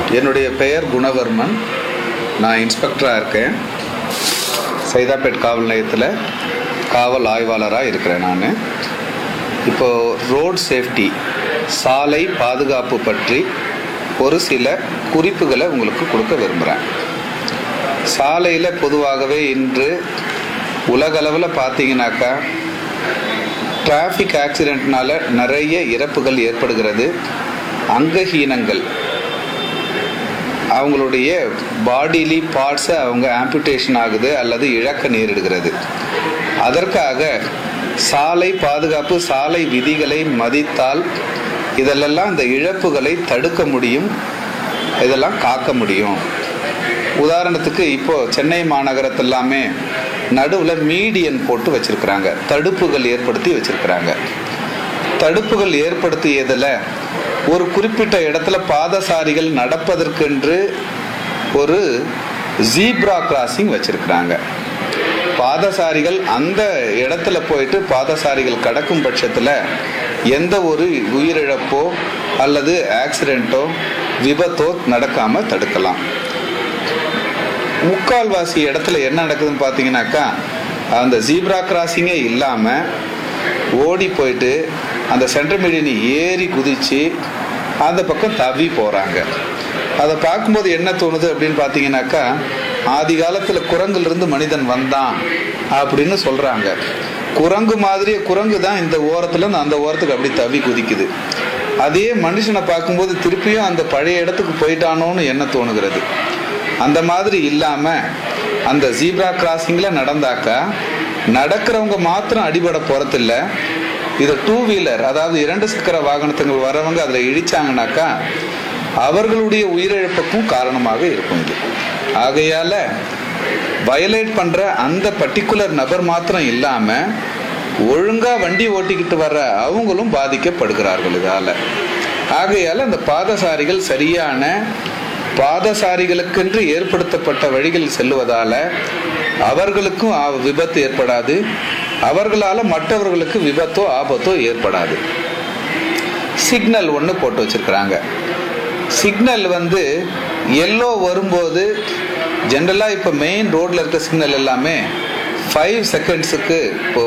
என்னுடைய பெயர் குணவர்மன் நான் இன்ஸ்பெக்டராக இருக்கேன் சைதாப்பேட் காவல் நிலையத்தில் காவல் ஆய்வாளராக இருக்கிறேன் நான் இப்போது ரோட் சேஃப்டி சாலை பாதுகாப்பு பற்றி ஒரு சில குறிப்புகளை உங்களுக்கு கொடுக்க விரும்புகிறேன் சாலையில் பொதுவாகவே இன்று உலகளவில் பார்த்தீங்கன்னாக்கா டிராஃபிக் ஆக்சிடென்ட்னால நிறைய இறப்புகள் ஏற்படுகிறது அங்கஹீனங்கள் அவங்களுடைய பாடிலி பார்ட்ஸை அவங்க ஆம்புடேஷன் ஆகுது அல்லது இழக்க நேரிடுகிறது அதற்காக சாலை பாதுகாப்பு சாலை விதிகளை மதித்தால் இதெல்லாம் இந்த இழப்புகளை தடுக்க முடியும் இதெல்லாம் காக்க முடியும் உதாரணத்துக்கு இப்போ சென்னை மாநகரத்து எல்லாமே நடுவில் மீடியன் போட்டு வச்சிருக்கிறாங்க தடுப்புகள் ஏற்படுத்தி வச்சிருக்கிறாங்க தடுப்புகள் ஏற்படுத்தியதில் ஒரு குறிப்பிட்ட இடத்துல பாதசாரிகள் நடப்பதற்கென்று ஒரு ஜீப்ரா கிராசிங் வச்சிருக்கிறாங்க பாதசாரிகள் அந்த இடத்துல போயிட்டு பாதசாரிகள் கடக்கும் பட்சத்தில் எந்த ஒரு உயிரிழப்போ அல்லது ஆக்சிடென்ட்டோ விபத்தோ நடக்காம தடுக்கலாம் முக்கால்வாசி இடத்துல என்ன நடக்குதுன்னு பார்த்தீங்கன்னாக்கா அந்த ஜீப்ரா கிராசிங்கே இல்லாமல் ஓடி போயிட்டு அந்த சென்ட்ரல் மீடியன் ஏறி குதிச்சு அந்த பக்கம் தவி போகிறாங்க அதை பார்க்கும்போது என்ன தோணுது அப்படின்னு பார்த்தீங்கன்னாக்கா ஆதி காலத்தில் குரங்குலேருந்து மனிதன் வந்தான் அப்படின்னு சொல்கிறாங்க குரங்கு மாதிரியே குரங்கு தான் இந்த ஓரத்துலேருந்து அந்த ஓரத்துக்கு அப்படி தவி குதிக்குது அதே மனுஷனை பார்க்கும்போது திருப்பியும் அந்த பழைய இடத்துக்கு போயிட்டானோன்னு என்ன தோணுகிறது அந்த மாதிரி இல்லாமல் அந்த ஜீப்ரா கிராசிங்கில் நடந்தாக்கா நடக்கிறவங்க மாத்திரம் அடிபட போகிறதில்ல இது டூ வீலர் அதாவது இரண்டு சக்கர வாகனத்துங்கள் வரவங்க அதில் இடிச்சாங்கனாக்கா அவர்களுடைய உயிரிழப்புக்கும் காரணமாக இருக்கும் இது ஆகையால வயலேட் பண்ற அந்த பர்டிகுலர் நபர் மாத்திரம் இல்லாம ஒழுங்கா வண்டி ஓட்டிக்கிட்டு வர்ற அவங்களும் பாதிக்கப்படுகிறார்கள் இதால ஆகையால அந்த பாதசாரிகள் சரியான பாதசாரிகளுக்கென்று ஏற்படுத்தப்பட்ட வழிகளில் செல்லுவதால அவர்களுக்கும் ஆ- விபத்து ஏற்படாது அவர்களால மற்றவர்களுக்கு விபத்தோ ஆபத்தோ ஏற்படாது சிக்னல் ஒன்று போட்டு வச்சிருக்கிறாங்க சிக்னல் வந்து எல்லோ வரும்போது ஜென்ரலாக இப்போ மெயின் ரோட்டில் இருக்க சிக்னல் எல்லாமே ஃபைவ் செகண்ட்ஸுக்கு இப்போ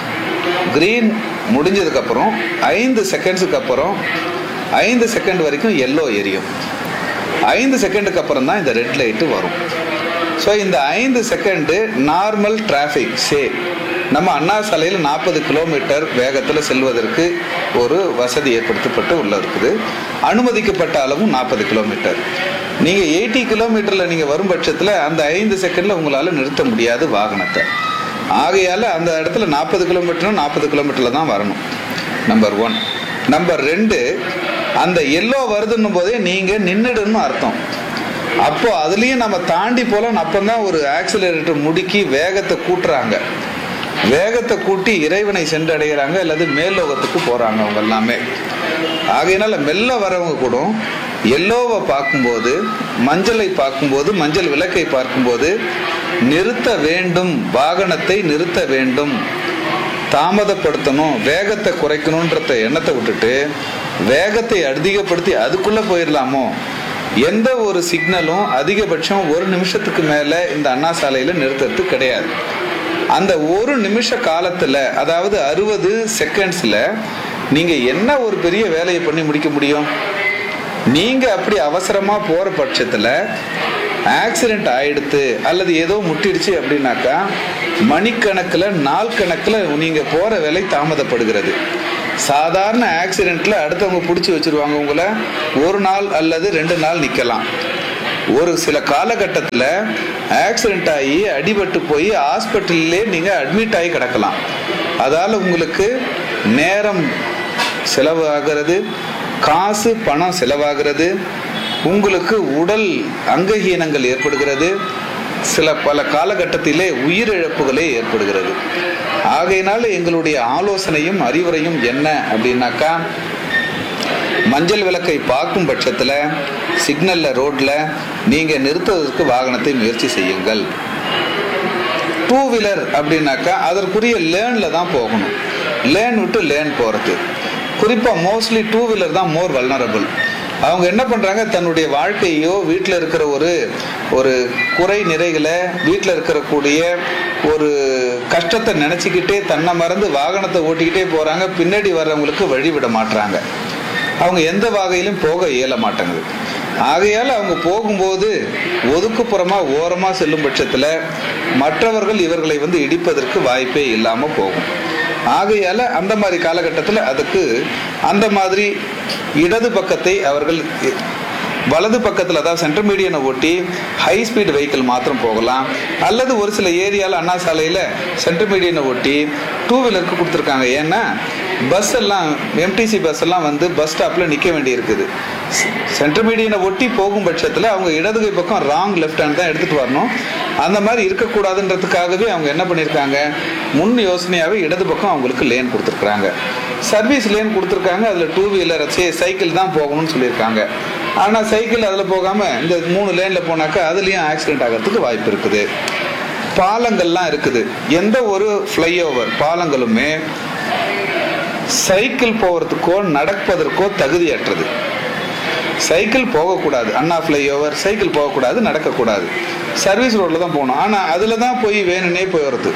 க்ரீன் முடிஞ்சதுக்கப்புறம் ஐந்து செகண்ட்ஸுக்கு அப்புறம் ஐந்து செகண்ட் வரைக்கும் எல்லோ எரியும் ஐந்து செகண்டுக்கு அப்புறம் தான் இந்த ரெட் லைட்டு வரும் ஸோ இந்த ஐந்து செகண்டு நார்மல் டிராஃபிக் சே நம்ம அண்ணா சாலையில் நாற்பது கிலோமீட்டர் வேகத்தில் செல்வதற்கு ஒரு வசதி ஏற்படுத்தப்பட்டு உள்ள இருக்குது அனுமதிக்கப்பட்ட அளவும் நாற்பது கிலோமீட்டர் நீங்கள் எயிட்டி கிலோமீட்டரில் நீங்கள் வரும் பட்சத்தில் அந்த ஐந்து செகண்டில் உங்களால் நிறுத்த முடியாது வாகனத்தை ஆகையால் அந்த இடத்துல நாற்பது கிலோமீட்டரும் நாற்பது கிலோமீட்டரில் தான் வரணும் நம்பர் ஒன் நம்பர் ரெண்டு அந்த எல்லோ வருதுன்னும் போதே நீங்கள் நின்றுடுன்னு அர்த்தம் அப்போ அதுலேயும் நம்ம தாண்டி போகலாம் அப்பதான் ஒரு ஆக்சிலரேட்டர் முடுக்கி வேகத்தை கூட்டுறாங்க வேகத்தை கூட்டி இறைவனை சென்றடைகிறாங்க அல்லது மேல்லோகத்துக்கு போறாங்க அவங்க எல்லாமே ஆகையினால மெல்ல வரவங்க கூட எல்லோவை பார்க்கும்போது மஞ்சளை பார்க்கும்போது மஞ்சள் விளக்கை பார்க்கும்போது நிறுத்த வேண்டும் வாகனத்தை நிறுத்த வேண்டும் தாமதப்படுத்தணும் வேகத்தை குறைக்கணுன்றத எண்ணத்தை விட்டுட்டு வேகத்தை அதிகப்படுத்தி அதுக்குள்ள போயிடலாமோ எந்த ஒரு சிக்னலும் அதிகபட்சம் ஒரு நிமிஷத்துக்கு மேல இந்த அண்ணா சாலையில நிறுத்துறது கிடையாது அந்த ஒரு நிமிஷ காலத்துல அதாவது அறுபது செகண்ட்ஸ்ல நீங்க என்ன ஒரு பெரிய வேலையை பண்ணி முடிக்க முடியும் நீங்க அப்படி அவசரமா போற பட்சத்துல ஆக்சிடென்ட் ஆயிடுத்து அல்லது ஏதோ முட்டிடுச்சு அப்படின்னாக்கா மணிக்கணக்கில் நாள் கணக்கில் நீங்க போற வேலை தாமதப்படுகிறது சாதாரண ஆக்சிடென்ட்ல அடுத்தவங்க பிடிச்சி வச்சிருவாங்க உங்களை ஒரு நாள் அல்லது ரெண்டு நாள் நிக்கலாம் ஒரு சில காலகட்டத்தில் ஆக்சிடென்ட் ஆகி அடிபட்டு போய் ஹாஸ்பிட்டல்லே நீங்கள் அட்மிட் ஆகி கிடக்கலாம் அதால் உங்களுக்கு நேரம் செலவு ஆகிறது காசு பணம் செலவாகிறது உங்களுக்கு உடல் அங்கஹீனங்கள் ஏற்படுகிறது சில பல காலகட்டத்திலே உயிரிழப்புகளே ஏற்படுகிறது ஆகையினால எங்களுடைய ஆலோசனையும் அறிவுரையும் என்ன அப்படின்னாக்கா மஞ்சள் விளக்கை பார்க்கும் பட்சத்தில் சிக்னல்ல ரோட்ல நீங்க நிறுத்துவதற்கு வாகனத்தை முயற்சி செய்யுங்கள் டூ வீலர் அப்படின்னாக்கா அதற்குரிய லேர்ன்ல தான் போகணும் லேன் விட்டு லேன் போறது குறிப்பா மோஸ்ட்லி டூ வீலர் தான் மோர் வல்னரபிள் அவங்க என்ன பண்றாங்க தன்னுடைய வாழ்க்கையோ வீட்டில் இருக்கிற ஒரு ஒரு குறை நிறைகளை வீட்டில் இருக்கக்கூடிய ஒரு கஷ்டத்தை நினைச்சுக்கிட்டே தன்னை மறந்து வாகனத்தை ஓட்டிக்கிட்டே போறாங்க பின்னாடி வர்றவங்களுக்கு வழி விட மாட்டாங்க அவங்க எந்த வகையிலும் போக இயல மாட்டேங்குது ஆகையால் அவங்க போகும்போது ஒதுக்குப்புறமா ஓரமா செல்லும் பட்சத்துல மற்றவர்கள் இவர்களை வந்து இடிப்பதற்கு வாய்ப்பே இல்லாம போகும் ஆகையால அந்த மாதிரி காலகட்டத்தில் அதுக்கு அந்த மாதிரி இடது பக்கத்தை அவர்கள் வலது பக்கத்தில் அதாவது சென்ட்ரல் மீடியனை ஒட்டி ஹை ஸ்பீட் வெஹிக்கிள் மாத்திரம் போகலாம் அல்லது ஒரு சில ஏரியாவில் அண்ணா சாலையில் சென்ட்ரல் மீடியனை ஒட்டி டூ வீலருக்கு கொடுத்துருக்காங்க ஏன்னா பஸ் எல்லாம் எம்டிசி பஸ் எல்லாம் வந்து பஸ் ஸ்டாப்பில் நிற்க வேண்டி இருக்குது சென்ட்ரல் மீடியனை ஒட்டி போகும் பட்சத்தில் அவங்க இடதுகை பக்கம் ராங் லெஃப்ட் ஹேண்ட் தான் எடுத்துகிட்டு வரணும் அந்த மாதிரி இருக்கக்கூடாதுன்றதுக்காகவே அவங்க என்ன பண்ணியிருக்காங்க முன் யோசனையாகவே இடது பக்கம் அவங்களுக்கு லேன் கொடுத்துருக்குறாங்க சர்வீஸ் லேன் கொடுத்துருக்காங்க அதில் டூ வீலர் சைக்கிள் தான் போகணும்னு சொல்லியிருக்காங்க ஆனால் சைக்கிள் அதில் போகாமல் இந்த மூணு லேனில் போனாக்கா அதுலேயும் ஆக்சிடென்ட் ஆகிறதுக்கு வாய்ப்பு இருக்குது பாலங்கள்லாம் இருக்குது எந்த ஒரு ஃப்ளைஓவர் பாலங்களுமே சைக்கிள் போகிறதுக்கோ நடப்பதற்கோ தகுதியற்றது சைக்கிள் போகக்கூடாது அண்ணா ஃப்ளைஓவர் சைக்கிள் போகக்கூடாது நடக்கக்கூடாது சர்வீஸ் ரோட்டில் தான் போகணும் ஆனால் அதில் தான் போய் வேணும்னே போய் வருது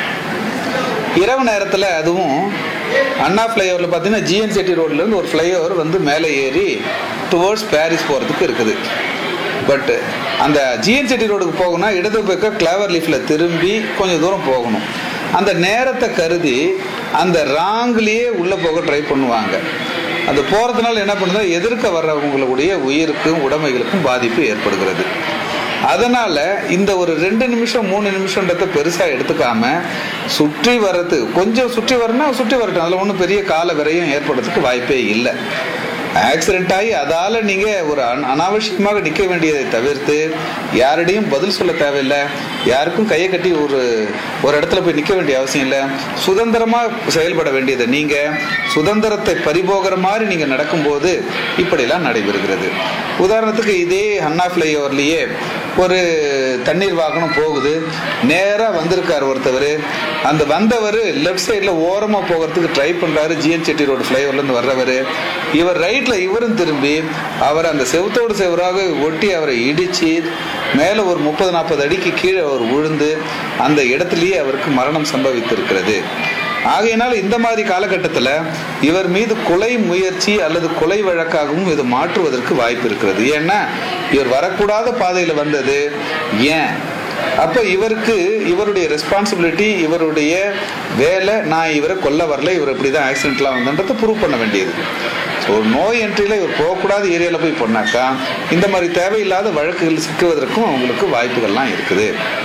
இரவு நேரத்தில் அதுவும் அண்ணா ஃப்ளைஓவரில் பார்த்தீங்கன்னா ஜிஎன் செட்டி ரோட்லேருந்து ஒரு ஃப்ளைஓவர் வந்து மேலே ஏறி டுவர்ட்ஸ் பாரிஸ் போகிறதுக்கு இருக்குது பட் அந்த ஜிஎன் செட்டி ரோடுக்கு போகணும்னா இடது பக்கம் கிளவர் லீஃபில் திரும்பி கொஞ்சம் தூரம் போகணும் அந்த நேரத்தை கருதி அந்த ராங்லேயே உள்ளே போக ட்ரை பண்ணுவாங்க அது போகிறதுனால என்ன பண்ணுது எதிர்க்க வர்றவங்களுடைய உயிருக்கும் உடைமைகளுக்கும் பாதிப்பு ஏற்படுகிறது அதனால இந்த ஒரு ரெண்டு நிமிஷம் மூணு நிமிஷம்ன்றத பெருசா எடுத்துக்காம சுற்றி வர்றது கொஞ்சம் சுற்றி வரனா சுற்றி வரட்டும் அதுல ஒன்றும் பெரிய கால விரையும் ஏற்படுறதுக்கு வாய்ப்பே இல்லை ஆக்சிடென்ட் ஆகி அதால நீங்க ஒரு அனாவசியமாக நிற்க வேண்டியதை தவிர்த்து யாரிடையும் பதில் சொல்ல தேவையில்லை யாருக்கும் கையை கட்டி ஒரு ஒரு இடத்துல போய் நிற்க வேண்டிய அவசியம் இல்லை சுதந்திரமா செயல்பட வேண்டியதை நீங்க சுதந்திரத்தை பறிபோகிற மாதிரி நீங்க நடக்கும்போது இப்படிலாம் நடைபெறுகிறது உதாரணத்துக்கு இதே அண்ணா ஃப்ளைஓவர்லயே ஒரு தண்ணீர் வாகனம் போகுது நேராக வந்திருக்கார் ஒருத்தவர் அந்த வந்தவர் லெஃப்ட் சைடில் ஓரமாக போகிறதுக்கு ட்ரை பண்ணுறாரு ஜிஎன் செட்டி ரோடு ஃப்ளைஓவர்லேருந்து வர்றவர் இவர் ரைட்டில் இவரும் திரும்பி அவர் அந்த செவத்தோடு செவராக ஒட்டி அவரை இடித்து மேலே ஒரு முப்பது நாற்பது அடிக்கு கீழே அவர் விழுந்து அந்த இடத்துலயே அவருக்கு மரணம் சம்பவித்திருக்கிறது ஆகையினால் இந்த மாதிரி காலகட்டத்தில் இவர் மீது கொலை முயற்சி அல்லது கொலை வழக்காகவும் இது மாற்றுவதற்கு வாய்ப்பு இருக்கிறது ஏன்னா இவர் வரக்கூடாத பாதையில் வந்தது ஏன் அப்போ இவருக்கு இவருடைய ரெஸ்பான்சிபிலிட்டி இவருடைய வேலை நான் இவரை கொல்ல வரல இவர் இப்படி தான் ஆக்சிடென்ட்லாம் வந்தன்றதை ப்ரூவ் பண்ண வேண்டியது ஸோ நோய் என்ட்ரியில் இவர் போகக்கூடாத ஏரியாவில் போய் பண்ணாக்கா இந்த மாதிரி தேவையில்லாத வழக்குகள் சிக்குவதற்கும் அவங்களுக்கு வாய்ப்புகள்லாம் இருக்குது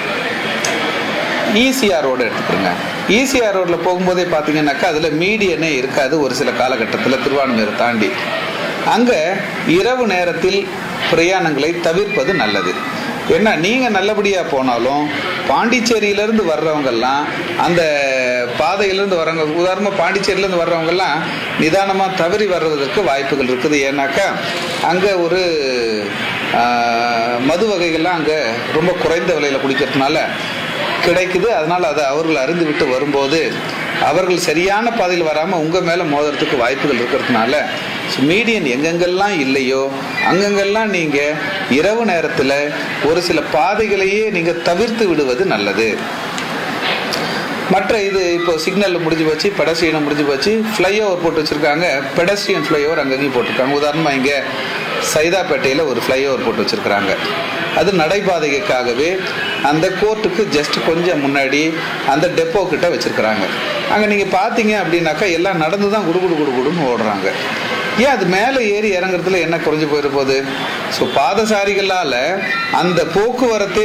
ஈசிஆர் ரோடு எடுத்துக்கிறோங்க ஈசிஆர் ரோட்டில் போகும்போதே பார்த்தீங்கன்னாக்கா அதில் மீடியனே இருக்காது ஒரு சில காலகட்டத்தில் திருவான்மையூரை தாண்டி அங்கே இரவு நேரத்தில் பிரயாணங்களை தவிர்ப்பது நல்லது என்ன நீங்கள் நல்லபடியாக போனாலும் பாண்டிச்சேரியிலேருந்து வர்றவங்கெல்லாம் அந்த பாதையிலேருந்து வர்றவங்க உதாரணமாக பாண்டிச்சேரியிலேருந்து வர்றவங்கெல்லாம் நிதானமாக தவறி வர்றதற்கு வாய்ப்புகள் இருக்குது ஏன்னாக்கா அங்கே ஒரு மது வகைகள்லாம் அங்கே ரொம்ப குறைந்த விலையில் குடிக்கிறதுனால கிடைக்குது அதனால் அதை அவர்கள் அறிந்து விட்டு வரும்போது அவர்கள் சரியான பாதையில் வராமல் உங்கள் மேலே மோதுறதுக்கு வாய்ப்புகள் இருக்கிறதுனால மீடியன் எங்கெங்கெல்லாம் இல்லையோ அங்கங்கெல்லாம் நீங்கள் இரவு நேரத்தில் ஒரு சில பாதைகளையே நீங்கள் தவிர்த்து விடுவது நல்லது மற்ற இது இப்போ சிக்னல் முடிஞ்சு போச்சு பெடஸ்ட்ரியனை முடிஞ்சு போச்சு ஃப்ளைஓவர் போட்டு வச்சுருக்காங்க பெடஸ்ட்ரியன் ஃப்ளைஓவர் அங்கங்கேயும் போட்டிருக்காங்க உதாரணமாக இங்கே சைதாப்பேட்டையில் ஒரு ஃப்ளைஓவர் போட்டு வச்சுருக்குறாங்க அது நடைபாதைக்காகவே அந்த கோர்ட்டுக்கு ஜஸ்ட் கொஞ்சம் முன்னாடி அந்த டெப்போ கிட்ட வச்சுருக்குறாங்க அங்கே நீங்கள் பார்த்தீங்க அப்படின்னாக்கா எல்லாம் நடந்து தான் குடு குடு குடு குடுன்னு ஓடுறாங்க ஏன் அது மேலே ஏறி இறங்குறதுல என்ன குறைஞ்சு போயிட போகுது ஸோ பாதசாரிகளால் அந்த போக்குவரத்தை